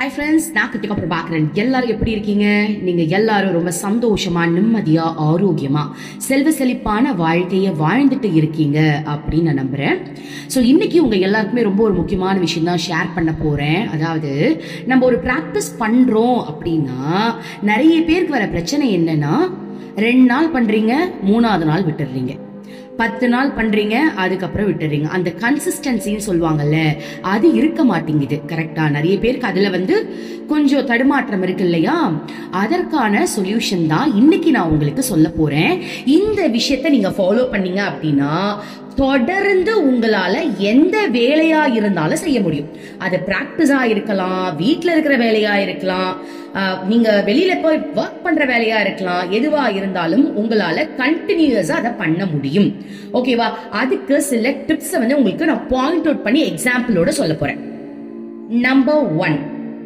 hi friends நான் கிருத்திகா பிரபாகரன் எல்லாரும் எப்படி இருக்கீங்க நீங்க எல்லாரும் ரொம்ப சந்தோஷமா நிம்மதியா ஆரோக்கியமா செல்வ செழிப்பான வாழ்க்கையை வாழ்ந்துட்டு இருக்கீங்க அப்படின்னு நான் நம்புறேன் ஸோ இன்னைக்கு உங்க எல்லாருக்குமே ரொம்ப ஒரு முக்கியமான விஷயம் தான் ஷேர் பண்ண போறேன் அதாவது நம்ம ஒரு ப்ராக்டிஸ் பண்றோம் அப்படின்னா நிறைய பேருக்கு வர பிரச்சனை என்னன்னா ரெண்டு நாள் பண்றீங்க மூணாவது நாள் விட்டுடுறீங்க பத்து நாள் பண்றீங்க அதுக்கப்புறம் விட்டுறீங்க அந்த கன்சிஸ்டன்சின்னு சொல்லுவாங்கல்ல அது இருக்க மாட்டேங்குது கரெக்டா நிறைய பேருக்கு அதுல வந்து கொஞ்சம் தடுமாற்றம் இருக்கு இல்லையா அதற்கான சொல்யூஷன் தான் இன்னைக்கு நான் உங்களுக்கு சொல்ல போறேன் இந்த விஷயத்த நீங்க ஃபாலோ பண்ணீங்க அப்படின்னா தொடர்ந்து உங்களால எந்த வேலையா இருந்தாலும் செய்ய முடியும் அது பிராக்டிஸா இருக்கலாம் வீட்ல இருக்கிற வேலையா இருக்கலாம் ஆஹ் நீங்க வெளியில போய் ஒர்க் பண்ற வேலையா இருக்கலாம் எதுவா இருந்தாலும் உங்களால கண்டினியூஸா அதை பண்ண முடியும் ஓகேவா அதுக்கு சில டிப்ஸ் வந்து உங்களுக்கு நான் பாயிண்ட் அவுட் பண்ணி எக்ஸாம்பிளோட சொல்ல போறேன் நம்பர் ஒன்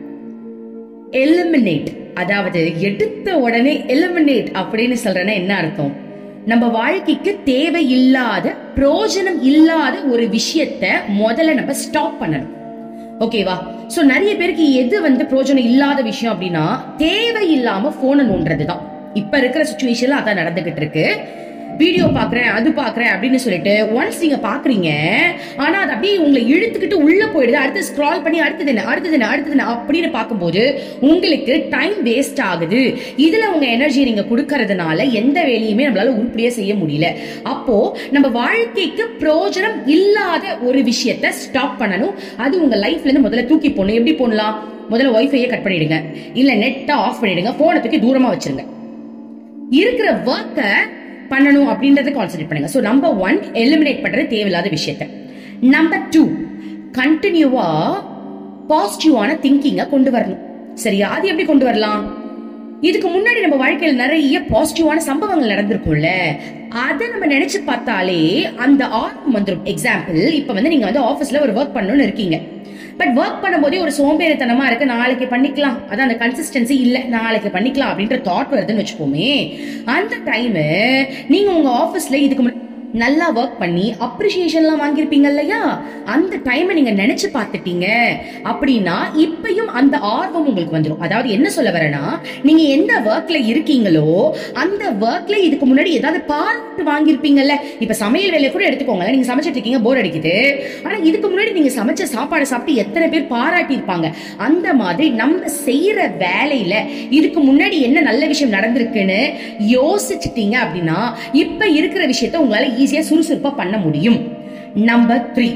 எலிமினேட் அதாவது எடுத்த உடனே எலிமினேட் அப்படின்னு சொல்றேன்னா என்ன அர்த்தம் நம்ம வாழ்க்கைக்கு தேவையில்லாத பிரயோஜனம் இல்லாத ஒரு விஷயத்த முதல்ல நம்ம ஸ்டாப் பண்ணணும் ஓகேவா சோ நிறைய பேருக்கு எது வந்து பிரயோஜனம் இல்லாத விஷயம் அப்படின்னா தேவையில்லாம போனை நோண்டுறதுதான் இப்ப இருக்கிற சுச்சுவேஷன்ல அதான் நடந்துகிட்டு இருக்கு வீடியோ பாக்குறேன் அது பாக்குறேன் அப்படின்னு சொல்லிட்டு ஒன்ஸ் நீங்க பாக்குறீங்க ஆனா அது அப்படியே உங்களை இழுத்துக்கிட்டு உள்ள போயிடுது அடுத்து ஸ்க்ரால் பண்ணி அடுத்தது என்ன அடுத்தது என்ன அடுத்தது என்ன அப்படின்னு பார்க்கும்போது உங்களுக்கு டைம் வேஸ்ட் ஆகுது இதுல உங்க எனர்ஜி நீங்க கொடுக்கறதுனால எந்த வேலையுமே நம்மளால உருப்படியா செய்ய முடியல அப்போ நம்ம வாழ்க்கைக்கு பிரயோஜனம் இல்லாத ஒரு விஷயத்த ஸ்டாப் பண்ணணும் அது உங்க லைஃப்ல இருந்து முதல்ல தூக்கி போடணும் எப்படி போடலாம் முதல்ல ஒய்ஃபையே கட் பண்ணிடுங்க இல்ல நெட்டை ஆஃப் பண்ணிடுங்க போனை தூக்கி தூரமா வச்சிருங்க இருக்கிற ஒர்க்கை பண்ணணும் அப்படின்றத கான்சென்ட்ரேட் பண்ணுங்க ஸோ நம்பர் ஒன் எலிமினேட் பண்றது தேவையில்லாத விஷயத்த நம்பர் டூ கண்டினியூவா பாசிட்டிவான திங்கிங்கை கொண்டு வரணும் சரியா அது எப்படி கொண்டு வரலாம் இதுக்கு முன்னாடி நம்ம வாழ்க்கையில நிறைய பாசிட்டிவான சம்பவங்கள் நடந்திருக்கும்ல அதை நம்ம நினைச்சு பார்த்தாலே அந்த ஆர்வம் வந்துடும் எக்ஸாம்பிள் இப்ப வந்து நீங்க வந்து ஆபீஸ்ல ஒரு ஒர்க் பண்ணணும்னு இருக்கீங்க பட் ஒர்க் பண்ணும்போதே ஒரு சோம்பேறித்தனமா இருக்கு நாளைக்கு பண்ணிக்கலாம் அதான் அந்த கன்சிஸ்டன்சி இல்ல நாளைக்கு பண்ணிக்கலாம் அப்படின்ற தாட் வருதுன்னு வச்சுக்கோமே அந்த டைம் நீங்க உங்க ஆபீஸ்ல இதுக்கு முன்னாடி நல்லா ஒர்க் பண்ணி அப்ரிசியேஷன்லாம் வாங்கியிருப்பீங்க இல்லையா அந்த டைமை நீங்க நினைச்சு பார்த்துட்டீங்க அப்படின்னா இப்பயும் அந்த ஆர்வம் உங்களுக்கு வந்துடும் அதாவது என்ன சொல்ல வரேன்னா நீங்க எந்த ஒர்க்ல இருக்கீங்களோ அந்த ஒர்க்ல இதுக்கு முன்னாடி ஏதாவது பாராட்டு வாங்கியிருப்பீங்கல்ல இப்ப சமையல் வேலையை கூட எடுத்துக்கோங்க நீங்க சமைச்சிட்டு இருக்கீங்க போர் அடிக்குது ஆனா இதுக்கு முன்னாடி நீங்க சமைச்ச சாப்பாடு சாப்பிட்டு எத்தனை பேர் பாராட்டி இருப்பாங்க அந்த மாதிரி நம்ம செய்யற வேலையில இதுக்கு முன்னாடி என்ன நல்ல விஷயம் நடந்திருக்குன்னு யோசிச்சிட்டீங்க அப்படின்னா இப்ப இருக்கிற விஷயத்த உங்களால ஈஸியா சுறுசுறுப்பா பண்ண முடியும் நம்பர் த்ரீ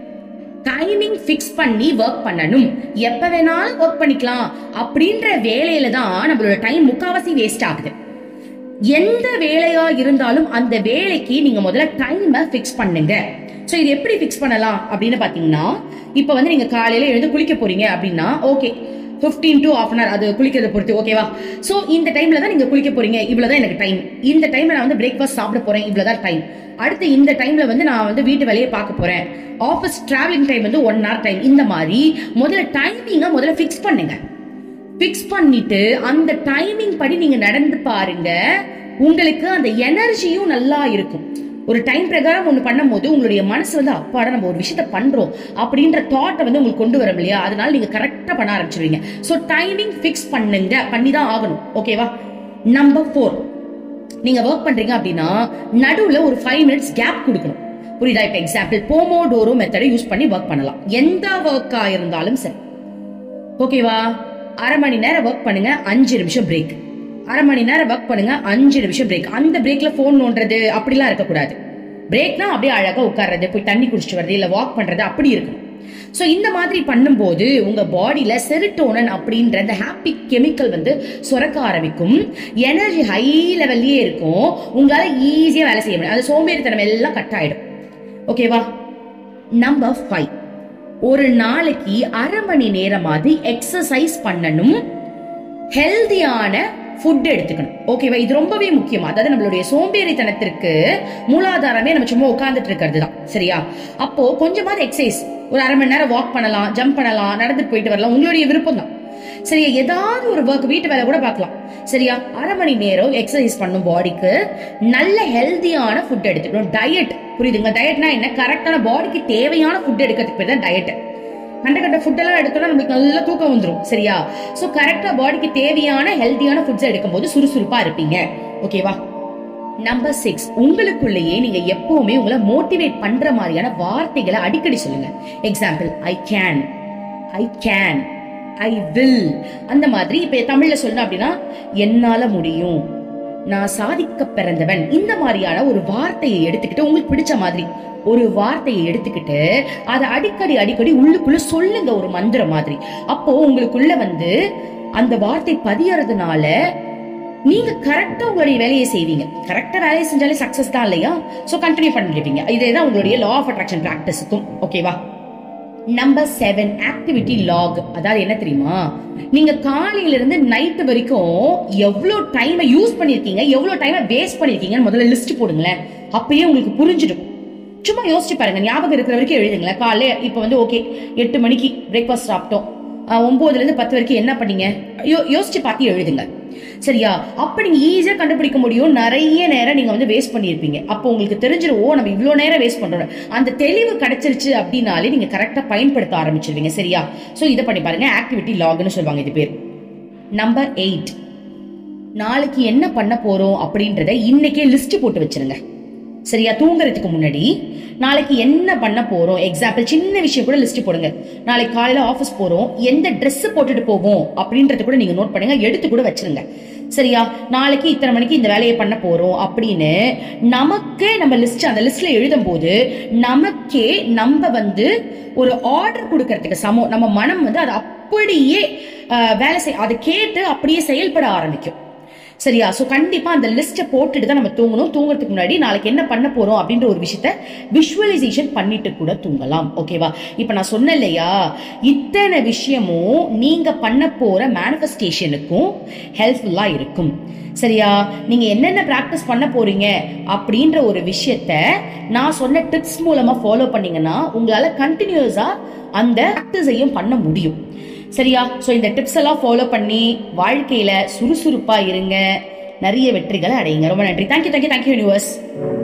டைமிங் ஃபிக்ஸ் பண்ணி ஒர்க் பண்ணணும் எப்ப வேணாலும் ஒர்க் பண்ணிக்கலாம் அப்படின்ற வேலையில தான் நம்மளோட டைம் முக்காவாசி வேஸ்ட் ஆகுது எந்த வேலையா இருந்தாலும் அந்த வேலைக்கு நீங்க முதல்ல டைமை ஃபிக்ஸ் பண்ணுங்க ஸோ இது எப்படி ஃபிக்ஸ் பண்ணலாம் அப்படின்னு பாத்தீங்கன்னா இப்போ வந்து நீங்க காலையில எழுந்து குளிக்க போறீங்க அப்படின்னா okay fifteen to half an hour அது குளிக்கிறத பொறுத்து ஓகேவா ஸோ இந்த டைம்ல தான் நீங்க குளிக்க போறீங்க இவ்வளவுதான் எனக்கு டைம் இந்த டைம்ல நான் வந்து பிரேக்ஃபாஸ்ட் சாப்பிட போறேன் இவ்வளவுதான் டைம் அடுத்து இந்த டைம்ல வந்து நான் வந்து வீட்டு வேலையை பார்க்க போறேன் ஆஃபீஸ் டிராவலிங் டைம் வந்து ஒன் ஹவர் டைம் இந்த மாதிரி முதல்ல டைமிங்கை முதல்ல ஃபிக்ஸ் பண்ணுங்க ஃபிக்ஸ் பண்ணிட்டு அந்த டைமிங் படி நீங்க நடந்து பாருங்க உங்களுக்கு அந்த எனர்ஜியும் நல்லா இருக்கும் ஒரு டைம் பிரகாரம் ஒன்று பண்ணும்போது உங்களுடைய மனசு வந்து அப்பாடா நம்ம ஒரு விஷயத்த பண்றோம் அப்படின்ற தாட்டை வந்து உங்களுக்கு கொண்டு வரும் இல்லையா அதனால நீங்க கரெக்டா பண்ண ஆரம்பிச்சிருவீங்க ஸோ டைமிங் ஃபிக்ஸ் பண்ணுங்க பண்ணி தான் ஆகணும் ஓகேவா நம்பர் ஃபோர் நீங்க ஒர்க் பண்றீங்க அப்படின்னா நடுவுல ஒரு ஃபைவ் மினிட்ஸ் கேப் கொடுக்கணும் புரியுதா இப்ப எக்ஸாம்பிள் போமோடோரோ மெத்தடை யூஸ் பண்ணி ஒர்க் பண்ணலாம் எந்த ஒர்க்கா இருந்தாலும் சரி ஓகேவா அரை மணி நேரம் ஒர்க் பண்ணுங்க அஞ்சு நிமிஷம் பிரேக் அரை மணி நேரம் ஒர்க் பண்ணுங்க அஞ்சு நிமிஷம் பிரேக் அந்த பிரேக்ல போன் நோண்டுறது அப்படிலாம் இருக்கக்கூடாது பிரேக்னா அப்படியே அழகா உட்கார்றது போய் தண்ணி குடிச்சிட்டு வருது இல்ல வாக் பண்றது அப்படி இருக்கணும் ஸோ இந்த மாதிரி பண்ணும்போது உங்க பாடியில செரிட்டோனன் அப்படின்ற அந்த ஹாப்பி கெமிக்கல் வந்து சுரக்க ஆரம்பிக்கும் எனர்ஜி ஹை லெவல்லயே இருக்கும் உங்களால ஈஸியா வேலை செய்ய முடியும் அது சோம்பேறித்தனம் எல்லாம் கட் ஆயிடும் ஓகேவா நம்பர் ஃபைவ் ஒரு நாளைக்கு அரை மணி நேரமாவது எக்ஸசைஸ் பண்ணணும் ஹெல்தியான ஃபுட் எடுத்துக்கணும் ஓகேவா இது ரொம்பவே முக்கியம் அதாவது நம்மளுடைய சோம்பேறித்தனத்திற்கு மூலாதாரமே நம்ம சும்மா உட்கார்ந்துட்டு இருக்கிறது தான் சரியா அப்போ கொஞ்சமாவது எக்ஸசைஸ் ஒரு அரை மணி நேரம் வாக் பண்ணலாம் ஜம்ப் பண்ணலாம் நடந்துட்டு போயிட்டு வரலாம் உங்களுடைய விருப்பம் தான் சரியா ஏதாவது ஒரு ஒர்க் வீட்டு வேலை கூட பார்க்கலாம் சரியா அரை மணி நேரம் எக்ஸசைஸ் பண்ணும் பாடிக்கு நல்ல ஹெல்தியான ஃபுட் எடுத்துக்கணும் டயட் புரியுதுங்க டயட்னா என்ன கரெக்டான பாடிக்கு தேவையான ஃபுட் எடுக்கிறதுக்கு பேர் தான் டயட் கண்ட கண்ட ஃபுட் எல்லாம் எடுத்தோம்னா நமக்கு நல்லா தூக்கம் வந்துடும் சரியா சோ கரெக்டா பாடிக்கு தேவையான ஹெல்த்தியான ஃபுட்ஸ் எடுக்கும்போது சுறுசுறுப்பா இருப்பீங்க ஓகேவா நம்பர் சிக்ஸ் உங்களுக்குள்ளேயே நீங்க எப்பவுமே உங்களை மோட்டிவேட் பண்ற மாதிரியான வார்த்தைகளை அடிக்கடி சொல்லுங்க example I can I can I will அந்த மாதிரி இப்ப தமிழ்ல சொல்லணும் அப்படின்னா என்னால முடியும் நான் சாதிக்க பிறந்தவன் இந்த மாதிரியான ஒரு வார்த்தையை எடுத்துக்கிட்டு உங்களுக்கு பிடிச்ச மாதிரி ஒரு வார்த்தையை எடுத்துக்கிட்டு அதை அடிக்கடி அடிக்கடி உள்ளுக்குள்ள சொல்லுங்க ஒரு மந்திரம் மாதிரி அப்போ உங்களுக்குள்ள வந்து அந்த வார்த்தை பதியறதுனால நீங்க கரெக்டா உங்களுடைய வேலையை செய்வீங்க கரெக்டா வேலையை செஞ்சாலே சக்சஸ் தான் இல்லையா சோ கண்டினியூ பண்ணிருப்பீங்க இதேதான் உங்களுடைய லா ஆஃப் அட்ராக்ஷன் பிராக்டிஸுக்கும் ஓகேவா நம்பர் செவன் ஆக்டிவிட்டி லாக் அதாவது என்ன தெரியுமா நீங்க காலையில இருந்து நைட் வரைக்கும் எவ்வளவு டைமை யூஸ் பண்ணிருக்கீங்க எவ்வளவு டைமை வேஸ்ட் பண்ணிருக்கீங்கன்னு முதல்ல லிஸ்ட் போடுங்களேன் அப்பயே உங்களுக்கு புரிஞ்சிடும் சும்மா யோசிச்சு பாருங்க ஞாபகம் இருக்கிற வரைக்கும் எழுதுங்களேன் காலையில இப்போ வந்து ஓகே எட்டு மணிக்கு பிரேக்ஃபாஸ்ட் சாப்பிட்டோம் ஆஹ் ஒன்பதுல இருந்து பத்து வரைக்கும் என்ன பண்ணீங்க யோ- யோசிச்சு பார்த்து எழுதுங்க சரியா அப்ப நீங்க ஈஸியா கண்டுபிடிக்க முடியும் நிறைய நேரம் நீங்க வந்து வேஸ்ட் பண்ணியிருப்பீங்க அப்போ உங்களுக்கு தெரிஞ்சிடும் ஓ நம்ம இவ்வளவு நேரம் வேஸ்ட் பண்றோம் அந்த தெளிவு கிடைச்சிருச்சு அப்படின்னாலே நீங்க கரெக்டா பயன்படுத்த ஆரம்பிச்சிருவீங்க சரியா சோ இதை பண்ணி பாருங்க ஆக்டிவிட்டி லாக்னு சொல்லுவாங்க இது பேர் நம்பர் எயிட் நாளைக்கு என்ன பண்ண போறோம் அப்படின்றத இன்னைக்கே லிஸ்ட் போட்டு வச்சிருங்க சரியா தூங்குறதுக்கு முன்னாடி நாளைக்கு என்ன பண்ண போறோம் எக்ஸாம்பிள் சின்ன விஷயம் கூட லிஸ்ட் போடுங்க நாளைக்கு காலையில ஆபீஸ் போறோம் எந்த Dress போட்டுட்டு போவோம் அப்படின்றத கூட நீங்க நோட் பண்ணுங்க எடுத்து கூட வச்சிருங்க சரியா நாளைக்கு இத்தனை மணிக்கு இந்த வேலையை பண்ண போறோம் அப்படின்னு நமக்கே நம்ம லிஸ்ட் அந்த லிஸ்ட்ல எழுதும் போது நமக்கே நம்ம வந்து ஒரு ஆர்டர் கொடுக்கறதுக்கு சமம் நம்ம மனம் வந்து அதை அப்படியே அஹ், வேலை செய் அதை கேட்டு அப்படியே செயல்பட ஆரம்பிக்கும் சரியா சோ கண்டிப்பா அந்த லிஸ்ட்டை போட்டுட்டு தான் நம்ம தூங்கணும் தூங்குறதுக்கு முன்னாடி நாளைக்கு என்ன பண்ண போறோம் அப்படின்ற ஒரு விஷயத்த விஷுவலைசேஷன் பண்ணிட்டு கூட தூங்கலாம் ஓகேவா இப்ப நான் சொன்னேன் இல்லையா இத்தனை விஷயமும் நீங்க பண்ண போற மேனிஃபெஸ்டேஷனுக்கும் ஹெல்ப்ஃபுல்லா இருக்கும் சரியா நீங்க என்னென்ன பிராக்டிஸ் பண்ண போறீங்க அப்படின்ற ஒரு விஷயத்த நான் சொன்ன டிப்ஸ் மூலமா ஃபாலோ பண்ணீங்கன்னா உங்களால கண்டினியூஸா அந்த ப்ராக்டிஸையும் பண்ண முடியும் சரியா சோ இந்த டிப்ஸ் எல்லாம் ஃபாலோ பண்ணி வாழ்க்கையில சுறுசுறுப்பா இருங்க நிறைய வெற்றிகளை அடையுங்க ரொம்ப நன்றி தேங்க்யூ தேங்க்யூ தேங்க்யூ யூனிவர்ஸ்